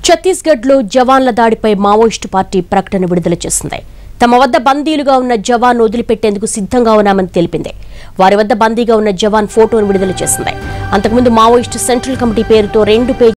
ఛత్తీస్గఢ్లో జవాన్ల దాడిపై Maoist party ప్రకటన విడుదల చేసింది తమ వద్ద బందీలుగా ఉన్న జవాన్ వదిలిపెట్టేందుకు సిద్ధంగా ఉన్నామని తెలిపింది వారి వద్ద బందీగా ఉన్న జవాన్ ఫోటోను విడుదల చేసింది అంతకుముందు మావోయిస్టు సెంట్రల్ కమిటీ పేరుతో రెండు పేజీ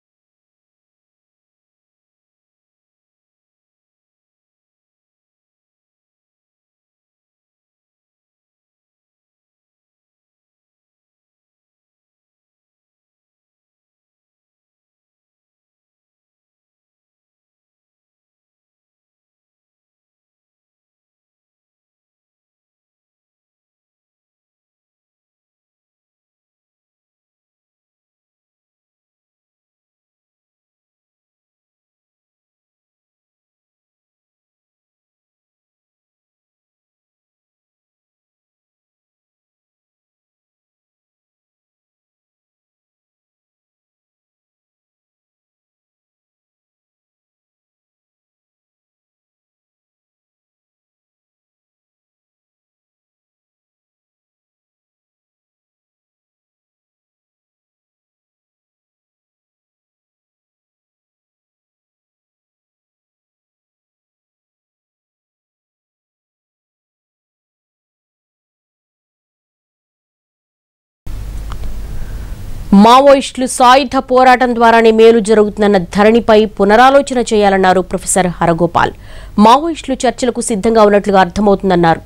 మావోయిస్టులు సాయుధ పోరాటం ద్వారానే మేలు జరుగుతుందన్న ధరణిపై పునరాలోచన చేయాలన్నారు ప్రొఫెసర్ హరగోపాల్ మావోయిస్టులు చర్చలకు సిద్ధంగా ఉన్నట్లుగా అర్థమవుతుందన్నారు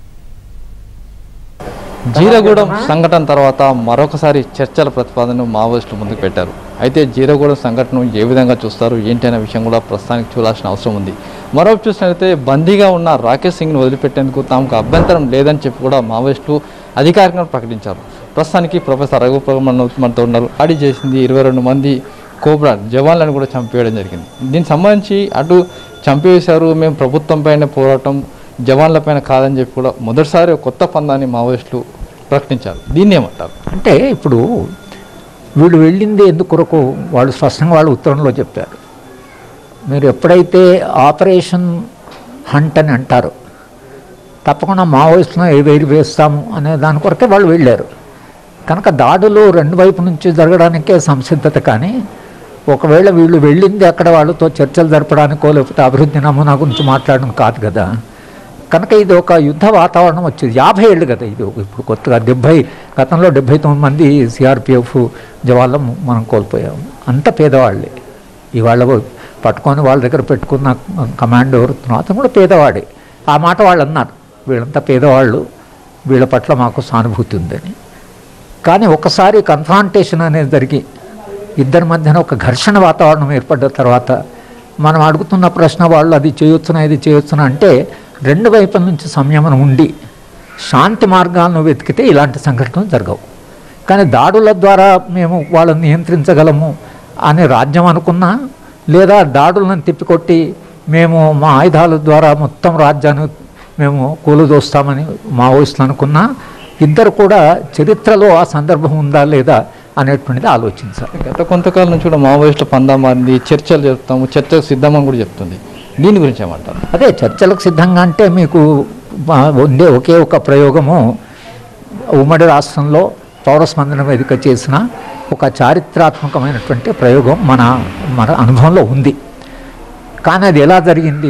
జీరగూడెం సంఘటన తర్వాత మరొకసారి చర్చల ప్రతిపాదనను మావోయిస్టులు ముందుకు పెట్టారు అయితే జీరగూడెం సంఘటనను ఏ విధంగా చూస్తారు ఏంటి అనే విషయం కూడా ప్రస్తుతానికి చూడాల్సిన అవసరం ఉంది మరోవైపు చూసినట్లయితే బందీగా ఉన్న రాకేష్ సింగ్ను వదిలిపెట్టేందుకు తమకు అభ్యంతరం లేదని చెప్పి కూడా మావోయిస్టులు అధికారికంగా ప్రకటించారు ప్రస్తుతానికి ప్రొఫెసర్ రఘుప్రభు మన మనతో ఉన్నారు దాడి చేసింది ఇరవై రెండు మంది కోబ్రా జవాన్లను కూడా చంపేయడం జరిగింది దీనికి సంబంధించి అటు చంపేశారు మేము ప్రభుత్వం పైన పోరాటం జవాన్లపైన కాదని చెప్పి కూడా మొదటిసారి ఒక కొత్త పందాన్ని మావోయిస్టులు ప్రకటించారు దీన్ని ఏమంటారు అంటే ఇప్పుడు వీళ్ళు వెళ్ళింది ఎందుకొరకు వాళ్ళు స్పష్టంగా వాళ్ళు ఉత్తరంలో చెప్పారు మీరు ఎప్పుడైతే ఆపరేషన్ హంట్ అని అంటారు తప్పకుండా మావోయిస్టులను ఏ వేరు వేస్తాము అనే దాని కొరకే వాళ్ళు వెళ్ళారు కనుక దాడులు రెండు వైపు నుంచి జరగడానికే సంసిద్ధత కానీ ఒకవేళ వీళ్ళు వెళ్ళింది అక్కడ వాళ్ళతో చర్చలు జరపడానికో లేకపోతే అభివృద్ధి నమూనా గురించి మాట్లాడడం కాదు కదా కనుక ఇది ఒక యుద్ధ వాతావరణం వచ్చింది యాభై ఏళ్ళు కదా ఇది ఇప్పుడు కొత్తగా డెబ్భై గతంలో డెబ్భై తొమ్మిది మంది సిఆర్పిఎఫ్ జవాన్లు మనం కోల్పోయాము అంత పేదవాళ్ళే ఇవాళ పట్టుకొని వాళ్ళ దగ్గర పెట్టుకున్న కమాండ్ ఎవరుతున్నారో అతను కూడా పేదవాడే ఆ మాట వాళ్ళు అన్నారు వీళ్ళంతా పేదవాళ్ళు వీళ్ళ పట్ల మాకు సానుభూతి ఉందని కానీ ఒకసారి కన్ఫ్రాంటేషన్ అనేది జరిగి ఇద్దరి మధ్యన ఒక ఘర్షణ వాతావరణం ఏర్పడ్డ తర్వాత మనం అడుగుతున్న ప్రశ్న వాళ్ళు అది చేయొచ్చునా ఇది చేయొచ్చునా అంటే రెండు వైపుల నుంచి సంయమనం ఉండి శాంతి మార్గాలను వెతికితే ఇలాంటి సంఘటనలు జరగవు కానీ దాడుల ద్వారా మేము వాళ్ళని నియంత్రించగలము అని రాజ్యం అనుకున్నా లేదా దాడులను తిప్పికొట్టి మేము మా ఆయుధాల ద్వారా మొత్తం రాజ్యాన్ని మేము కూలదోస్తామని మావోయిస్టులు అనుకున్నా ఇద్దరు కూడా చరిత్రలో ఆ సందర్భం ఉందా లేదా అనేటువంటిది ఆలోచించాలి గత కొంతకాలం నుంచి కూడా మావోయిస్టుల పందా మారింది చర్చలు చెప్తాము చర్చకు సిద్ధమని కూడా చెప్తుంది దీని గురించి ఏమంటారు అదే చర్చలకు సిద్ధంగా అంటే మీకు మా ఉండే ఒకే ఒక ప్రయోగము ఉమ్మడి రాష్ట్రంలో పౌరస్పందన వేదిక చేసిన ఒక చారిత్రాత్మకమైనటువంటి ప్రయోగం మన మన అనుభవంలో ఉంది కానీ అది ఎలా జరిగింది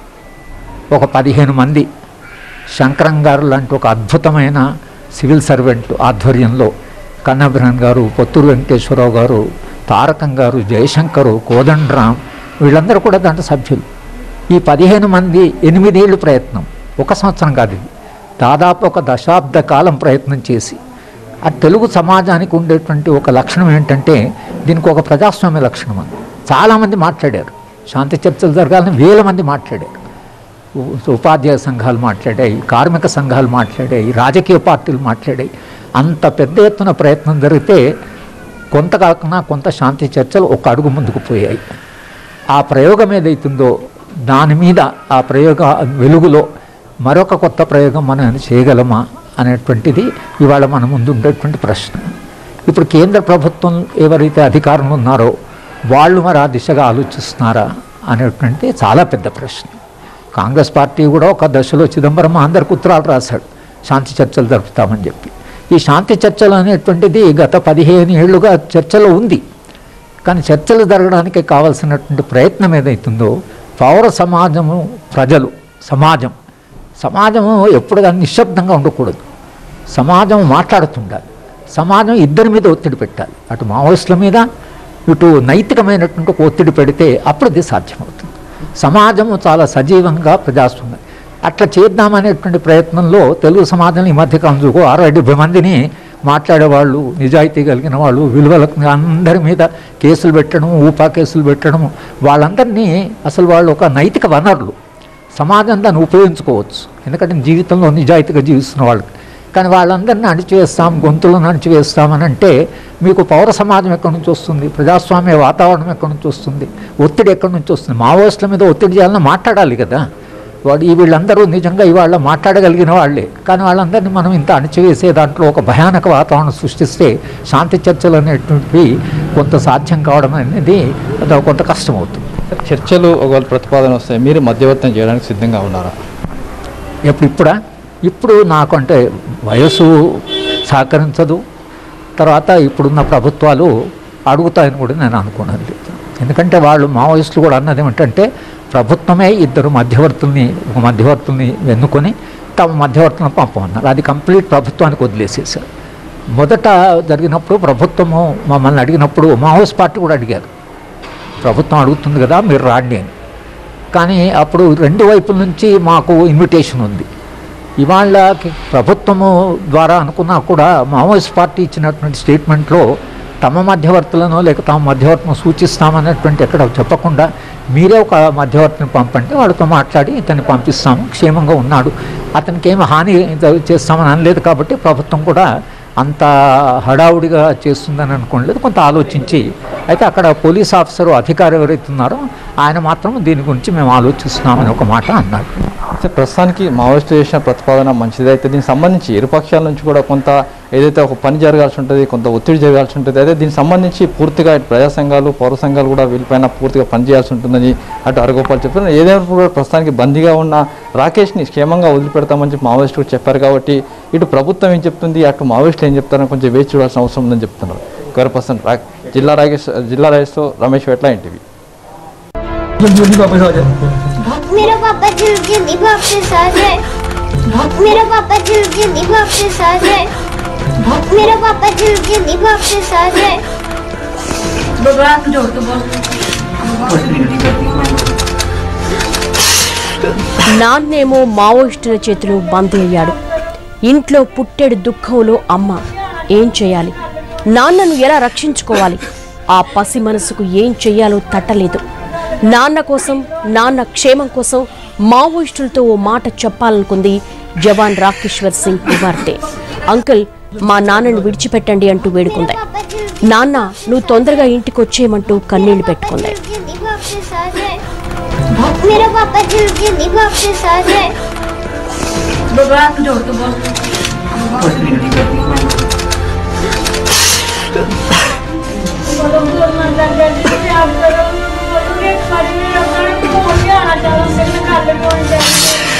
ఒక పదిహేను మంది శంకరం గారు లాంటి ఒక అద్భుతమైన సివిల్ సర్వెంట్ ఆధ్వర్యంలో కన్నబ్రహన్ గారు పొత్తూరు వెంకటేశ్వరరావు గారు తారకం గారు జయశంకరు కోదండరాం వీళ్ళందరూ కూడా దాంట్లో సభ్యులు ఈ పదిహేను మంది ఎనిమిదేళ్ళు ప్రయత్నం ఒక సంవత్సరం కాదు ఇది దాదాపు ఒక దశాబ్ద కాలం ప్రయత్నం చేసి ఆ తెలుగు సమాజానికి ఉండేటువంటి ఒక లక్షణం ఏంటంటే దీనికి ఒక ప్రజాస్వామ్య లక్షణం అని చాలామంది మాట్లాడారు శాంతి చర్చలు జరగాలని వేల మంది మాట్లాడారు ఉ- ఉపాధ్యాయ సంఘాలు మాట్లాడాయి కార్మిక సంఘాలు మాట్లాడాయి రాజకీయ పార్టీలు మాట్లాడాయి అంత పెద్ద ఎత్తున ప్రయత్నం జరిగితే కొంత కాకుండా కొంత శాంతి చర్చలు ఒక అడుగు ముందుకు పోయాయి ఆ ప్రయోగం ఏదైతుందో దాని మీద ఆ ప్రయోగ వెలుగులో మరొక కొత్త ప్రయోగం మనం చేయగలమా అనేటువంటిది ఇవాళ మన ముందు ఉండేటువంటి ప్రశ్న ఇప్పుడు కేంద్ర ప్రభుత్వం ఎవరైతే అధికారంలో ఉన్నారో వాళ్ళు మరి ఆ దిశగా ఆలోచిస్తున్నారా అనేటువంటి చాలా పెద్ద ప్రశ్న కాంగ్రెస్ పార్టీ కూడా ఒక దశలో చిదంబరం అందరికి ఉత్తరాలు రాశాడు శాంతి చర్చలు జరుపుతామని చెప్పి ఈ శాంతి చర్చలు అనేటువంటిది గత పదిహేను ఏళ్ళుగా చర్చలో ఉంది కానీ చర్చలు జరగడానికి కావాల్సినటువంటి ప్రయత్నం ఏదైతుందో పౌర సమాజము ప్రజలు సమాజం సమాజము ఎప్పుడు కానీ నిశ్శబ్దంగా ఉండకూడదు సమాజం మాట్లాడుతుండాలి సమాజం ఇద్దరి మీద ఒత్తిడి పెట్టాలి అటు మావోయిస్టుల మీద ఇటు నైతికమైనటువంటి ఒక ఒత్తిడి పెడితే అప్పుడు ఇది సాధ్యమవుతుంది సమాజము చాలా సజీవంగా ప్రజాస్వామ్యం అట్లా చేద్దామనేటువంటి ప్రయత్నంలో తెలుగు సమాజం ఈ మధ్యకాలం చూకో అరవై డెబ్బై మందిని మాట్లాడేవాళ్ళు నిజాయితీ కలిగిన వాళ్ళు విలువలకు అందరి మీద కేసులు పెట్టడం ఊపా కేసులు పెట్టడం వాళ్ళందరినీ అసలు వాళ్ళు ఒక నైతిక వనరులు సమాజం దాన్ని ఉపయోగించుకోవచ్చు ఎందుకంటే జీవితంలో నిజాయితీగా జీవిస్తున్న వాళ్ళు కానీ వాళ్ళందరినీ అణిచివేస్తాం గొంతులను అణిచివేస్తామని అంటే మీకు పౌర సమాజం ఎక్కడి నుంచి వస్తుంది ప్రజాస్వామ్య వాతావరణం ఎక్కడి నుంచి వస్తుంది ఒత్తిడి ఎక్కడి నుంచి వస్తుంది మావోయిస్టుల మీద ఒత్తిడి చేయాలని మాట్లాడాలి కదా వాడు ఈ వీళ్ళందరూ నిజంగా ఇవాళ మాట్లాడగలిగిన వాళ్ళే కానీ వాళ్ళందరినీ మనం ఇంత అణిచివేసే దాంట్లో ఒక భయానక వాతావరణం సృష్టిస్తే శాంతి చర్చలు అనేటువంటివి కొంత సాధ్యం కావడం అనేది అది కొంత కష్టమవుతుంది చర్చలు ఒకవేళ ప్రతిపాదన వస్తే మీరు మధ్యవర్తం చేయడానికి సిద్ధంగా ఉన్నారా ఎప్పుడు ఇప్పుడా ఇప్పుడు నాకు అంటే వయసు సహకరించదు తర్వాత ఇప్పుడున్న ప్రభుత్వాలు అడుగుతాయని కూడా నేను అనుకున్నాను ఎందుకంటే వాళ్ళు మావోయిస్టులు కూడా అన్నది ఏమిటంటే ప్రభుత్వమే ఇద్దరు మధ్యవర్తుల్ని ఒక మధ్యవర్తుల్ని ఎన్నుకొని తమ మధ్యవర్తులను పంపమన్నారు అది కంప్లీట్ ప్రభుత్వానికి వదిలేసేసారు మొదట జరిగినప్పుడు ప్రభుత్వము మమ్మల్ని అడిగినప్పుడు మావోయిస్ట్ పార్టీ కూడా అడిగారు ప్రభుత్వం అడుగుతుంది కదా మీరు రాండి అని కానీ అప్పుడు రెండు వైపుల నుంచి మాకు ఇన్విటేషన్ ఉంది ఇవాళ ప్రభుత్వము ద్వారా అనుకున్నా కూడా మావోయిస్ట్ పార్టీ ఇచ్చినటువంటి స్టేట్మెంట్లో తమ మధ్యవర్తులను లేక తమ మధ్యవర్తులను సూచిస్తామన్నటువంటి ఎక్కడ చెప్పకుండా మీరే ఒక మధ్యవర్తిని పంపండి వాళ్ళతో మాట్లాడి ఇతన్ని పంపిస్తాము క్షేమంగా ఉన్నాడు అతనికి ఏమి హాని చేస్తామని అనలేదు కాబట్టి ప్రభుత్వం కూడా అంత హడావుడిగా చేస్తుందని అనుకోలేదు కొంత ఆలోచించి అయితే అక్కడ పోలీస్ ఆఫీసరు అధికారి ఎవరైతే ఉన్నారో ఆయన మాత్రం దీని గురించి మేము ఆలోచిస్తున్నామని ఒక మాట అన్నాడు అయితే ప్రస్తుతానికి మావోయిస్టు చేసిన ప్రతిపాదన మంచిది అయితే దీనికి సంబంధించి ఇరు పక్షాల నుంచి కూడా కొంత ఏదైతే ఒక పని జరగాల్సి ఉంటుంది కొంత ఒత్తిడి జరగాల్సి ఉంటుంది అయితే దీనికి సంబంధించి పూర్తిగా ఇటు ప్రజా సంఘాలు పౌర సంఘాలు కూడా వీళ్ళపైన పూర్తిగా పనిచేయాల్సి ఉంటుందని అటు అరగోపాల్ చెప్పారు ఏదైనా కూడా ప్రస్తుతానికి బందీగా ఉన్న రాకేష్ని క్షేమంగా వదిలిపెడతామని చెప్పి మావోయిస్టులు చెప్పారు కాబట్టి ఇటు ప్రభుత్వం ఏం చెప్తుంది అటు మావోయిస్టులు ఏం చెప్తారని కొంచెం వేచి చూడాల్సిన అవసరం ఉందని చెప్తున్నారు గౌరవ పర్సన్ రా జిల్లా రాకేష్ జిల్లా రాజేష్తో రమేష్ వెట్ల ఇంటివి मेरा पापा जल्दी जल्दी वापस आ जाए मेरा पापा जल्दी जल्दी वापस आ जाए मेरा पापा जल्दी जल्दी वापस आ जाए నాన్నేమో మావోయిస్టుల చేతిలో బందీ అయ్యాడు ఇంట్లో పుట్టెడు దుఃఖంలో అమ్మ ఏం చేయాలి నాన్నను ఎలా రక్షించుకోవాలి ఆ పసి మనసుకు ఏం చెయ్యాలో తట్టలేదు నాన్న కోసం నాన్న క్షేమం కోసం మావోయిస్టులతో ఓ మాట చెప్పాలనుకుంది జవాన్ రాకేశ్వర్ సింగ్ కుమార్తె అంకుల్ మా నాన్నను విడిచిపెట్టండి అంటూ వేడుకుంది నాన్న నువ్వు తొందరగా ఇంటికి వచ్చేయమంటూ కన్నీళ్లు పెట్టుకుంది जल्दी वापस आ जाए मेरा पापा जल्दी जल्दी वापस आ जाए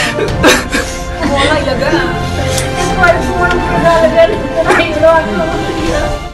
ਫੋਨ ਲੱਗਾ ਤੇ ਕੋਈ ਫੋਨ ਗੱਲ ਕਰ ਨਹੀਂ ਰੋ